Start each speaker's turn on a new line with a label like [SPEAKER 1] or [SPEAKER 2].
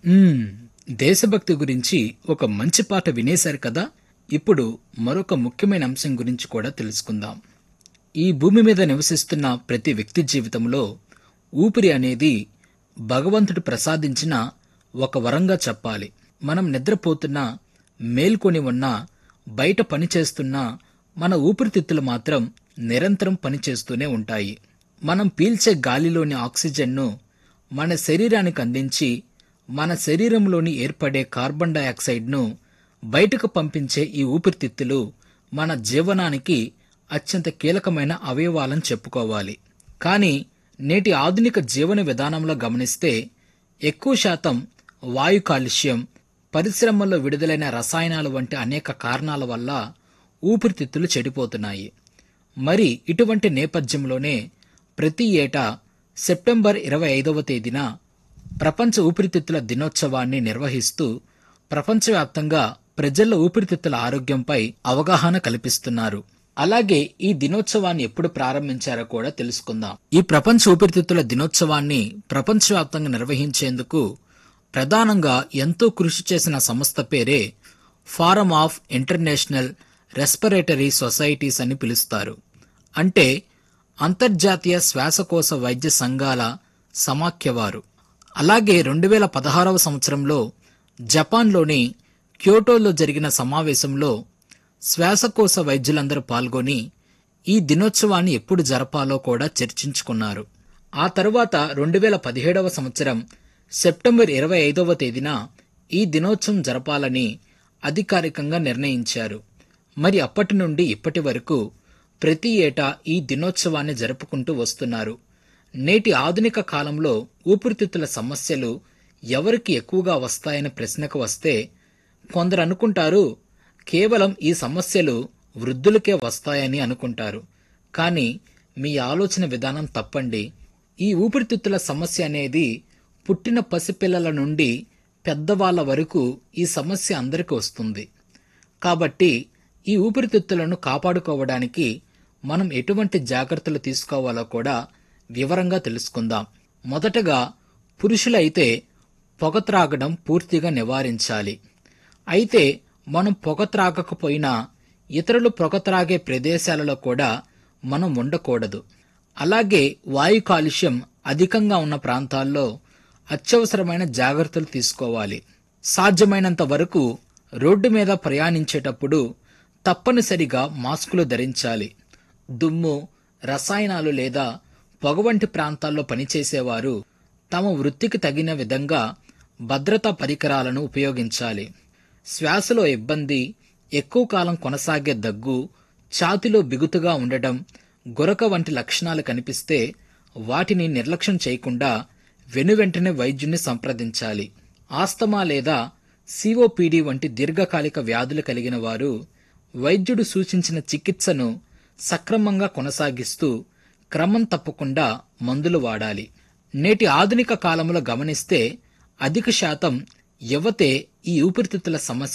[SPEAKER 1] మ్మ్, దేశభక్తి గురించి ఒక మంచి పాట వినేశారు కదా ఇప్పుడు మరొక ముఖ్యమైన అంశం గురించి కూడా తెలుసుకుందాం ఈ భూమి మీద నివసిస్తున్న ప్రతి వ్యక్తి జీవితంలో ఊపిరి అనేది భగవంతుడు ప్రసాదించిన ఒక వరంగా చెప్పాలి మనం నిద్రపోతున్నా మేల్కొని ఉన్నా బయట పని చేస్తున్నా మన ఊపిరితిత్తులు మాత్రం నిరంతరం పనిచేస్తూనే ఉంటాయి మనం పీల్చే గాలిలోని ఆక్సిజన్ను మన శరీరానికి అందించి మన శరీరంలోని ఏర్పడే కార్బన్ డయాక్సైడ్ను బయటకు పంపించే ఈ ఊపిరితిత్తులు మన జీవనానికి అత్యంత కీలకమైన అవయవాలని చెప్పుకోవాలి కానీ నేటి ఆధునిక జీవన విధానంలో గమనిస్తే ఎక్కువ శాతం వాయు కాలుష్యం పరిశ్రమల్లో విడుదలైన రసాయనాలు వంటి అనేక కారణాల వల్ల ఊపిరితిత్తులు చెడిపోతున్నాయి మరి ఇటువంటి నేపథ్యంలోనే ప్రతి ఏటా సెప్టెంబర్ ఇరవై ఐదవ తేదీన ప్రపంచ ఊపిరితిత్తుల దినోత్సవాన్ని నిర్వహిస్తూ ప్రపంచవ్యాప్తంగా ప్రజల ఊపిరితిత్తుల ఆరోగ్యంపై అవగాహన కల్పిస్తున్నారు అలాగే ఈ దినోత్సవాన్ని ఎప్పుడు ప్రారంభించారో కూడా తెలుసుకుందాం ఈ ప్రపంచ ఊపిరితిత్తుల దినోత్సవాన్ని ప్రపంచవ్యాప్తంగా నిర్వహించేందుకు ప్రధానంగా ఎంతో కృషి చేసిన సంస్థ పేరే forum of international respiratory societies అని పిలుస్తారు అంటే అంతర్జాతీయ శ్వాసకోశ వైద్య సంఘాల సమాఖ్యవారు అలాగే రెండు వేల పదహారవ సంవత్సరంలో జపాన్లోని క్యోటోలో జరిగిన సమావేశంలో శ్వాసకోశ వైద్యులందరూ పాల్గొని ఈ దినోత్సవాన్ని ఎప్పుడు జరపాలో కూడా చర్చించుకున్నారు ఆ తరువాత రెండు వేల పదిహేడవ సంవత్సరం సెప్టెంబర్ ఇరవై ఐదవ తేదీన ఈ దినోత్సవం జరపాలని అధికారికంగా నిర్ణయించారు మరి అప్పటి నుండి ఇప్పటి వరకు ప్రతి ఏటా ఈ దినోత్సవాన్ని జరుపుకుంటూ వస్తున్నారు నేటి ఆధునిక కాలంలో ఊపిరితిత్తుల సమస్యలు ఎవరికి ఎక్కువగా వస్తాయనే ప్రశ్నకు వస్తే కొందరు అనుకుంటారు కేవలం ఈ సమస్యలు వృద్ధులకే వస్తాయని అనుకుంటారు కానీ మీ ఆలోచన విధానం తప్పండి ఈ ఊపిరితిత్తుల సమస్య అనేది పుట్టిన పసిపిల్లల నుండి పెద్దవాళ్ళ వరకు ఈ సమస్య అందరికీ వస్తుంది కాబట్టి ఈ ఊపిరితిత్తులను కాపాడుకోవడానికి మనం ఎటువంటి జాగ్రత్తలు తీసుకోవాలో కూడా వివరంగా తెలుసుకుందాం మొదటగా పురుషులైతే పొగ త్రాగడం పూర్తిగా నివారించాలి అయితే మనం పొగ త్రాగకపోయినా ఇతరులు పొగ త్రాగే ప్రదేశాలలో కూడా మనం ఉండకూడదు అలాగే వాయు కాలుష్యం అధికంగా ఉన్న ప్రాంతాల్లో అత్యవసరమైన జాగ్రత్తలు తీసుకోవాలి సాధ్యమైనంత వరకు రోడ్డు మీద ప్రయాణించేటప్పుడు తప్పనిసరిగా మాస్కులు ధరించాలి దుమ్ము రసాయనాలు లేదా పొగ వంటి ప్రాంతాల్లో పనిచేసేవారు తమ వృత్తికి తగిన విధంగా భద్రతా పరికరాలను ఉపయోగించాలి శ్వాసలో ఇబ్బంది ఎక్కువ కాలం కొనసాగే దగ్గు ఛాతిలో బిగుతుగా ఉండటం గురక వంటి లక్షణాలు కనిపిస్తే వాటిని నిర్లక్ష్యం చేయకుండా వెనువెంటనే వైద్యుని సంప్రదించాలి ఆస్తమా లేదా సిఓపిడి వంటి దీర్ఘకాలిక వ్యాధులు కలిగిన వారు వైద్యుడు సూచించిన చికిత్సను సక్రమంగా కొనసాగిస్తూ క్రమం తప్పకుండా మందులు వాడాలి నేటి ఆధునిక కాలంలో గమనిస్తే అధిక శాతం యువతే ఈ ఊపిరితిత్తుల సమస్య